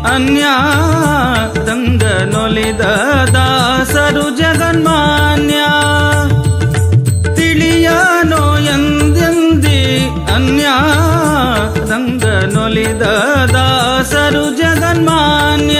ಅನ್ಯ ರಂಗನೊಲಿದ ದಾಸರು ಜಗನ್ಮಾನ್ಯ ತಿಳಿಯನೋ ಎಂದೆಂದಿ ಅನ್ಯ ರಂಗನೊಲಿದ ದಾಸರು ಜಗನ್ಮಾನ್ಯ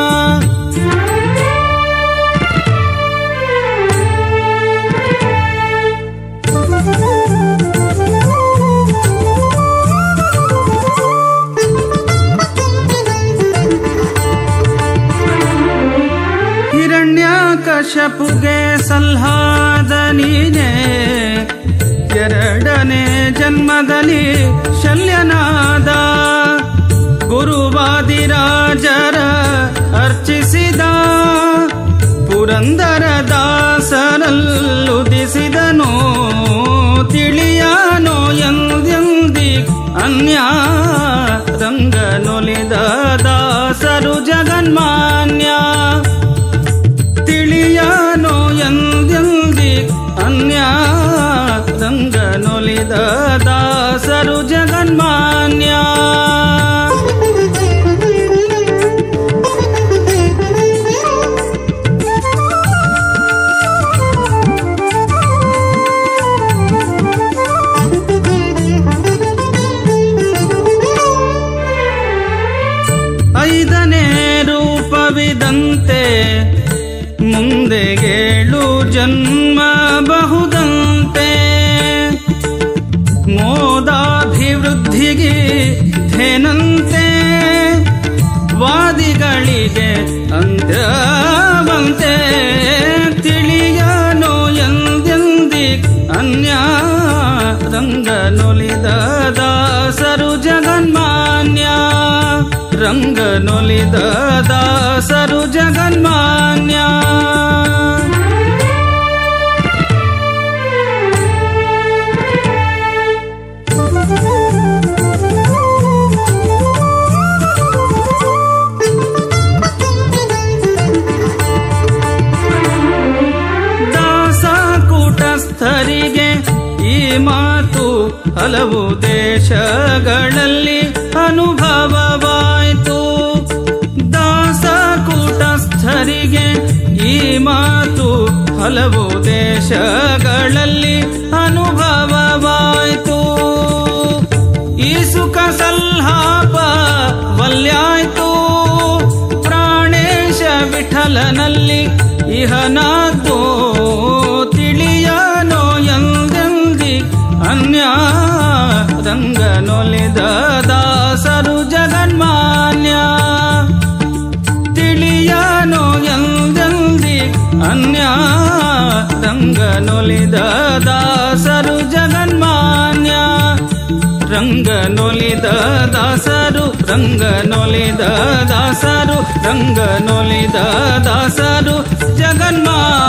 ಹಿರಣ್ಯ ಕಶಪುಗೆ ಸಲ್ಹಾದ ನೀನೆ ಎರಡನೇ ಜನ್ಮದಲ್ಲಿ ಶಲ್ಯನಾದ ಗುರುವಾದಿರಾಜರ ಅರ್ಚಿಸಿದ ಪುರಂದರ ದಾಸರಲ್ಲುದಿಸಿದನು ತಿಳಿಯಾನೋ ಎಂದೆಂದಿ ಅನ್ಯ ರಂಗನೊಲಿದ ದಾಸರು ಜಗನ್ಮಾನ್ಯ ತಿಳಿಯಾನೋ ಎಂದೆಂದಿ ಅನ್ಯ ರಂಗನೊಲಿದ ದಾಸರು ಜಗನ್ಮಾನ್ಯ ಐದನೇ ರೂಪವಿದಂತೆ ಮುಂದೆಗೇಳು ಜನ್ಮ ಬಹುದಂತೆ ಮೋದಾಭಿವೃದ್ಧಿಗೆ ಧೇನಂತೆ ವಾದಿಗಳಿಗೆ ಅಂತ್ಯವಂತೆ ತಿಳಿಯನೋ ಎಂದೆಂದಿ ಅನ್ಯ ರಂಗನೊಲಿದ ದಾಸರು ಜಗನ್ಮಾನ್ಯ ರಂಗನೊಲಿದ ದಾಸರು ಜಗನ್ಮಾನ್ಯ ದಾಸ ಕೂಟಸ್ಥರಿಗೆ ಈ ಮಾತು ಹಲವು ದೇಶಗಳಲ್ಲಿ ಅನುಭವವಾಯಿತು ದಾಸ ಕೂಟಸ್ಥರಿಗೆ ಈ ಮಾತು ಹಲವು ದೇಶಗಳಲ್ಲಿ ಅನುಭವವಾಯಿತು ಈ ಸುಖ ಸಲ್ಲಾಪ ವಲ್ಯಾಯ್ತು ಪ್ರಾಣೇಶ ವಿಠಲನಲ್ಲಿ ಇಹನಾದ್ದು ತಿಳಿಯನೋ ಎಂದೆಂದಿ ಅನ್ಯ ರಂಗನೊಲಿದ ದಾಸರು ಜಗನ್ಮಾನ್ಯ ತಿಳಿಯನೋ ಎಂದೆಂದಿ ಅನ್ಯ ರಂಗನೊಲಿದ ದಾಸರು ಜಗನ್ಮಾನ್ಯ ರಂಗನೊಲಿದ ದಾಸರು ರಂಗನೊಲಿದ ದಾಸರು ರಂಗನೊಲಿದ ದಾಸರು ಜಗನ್ಮಾನ್ಯ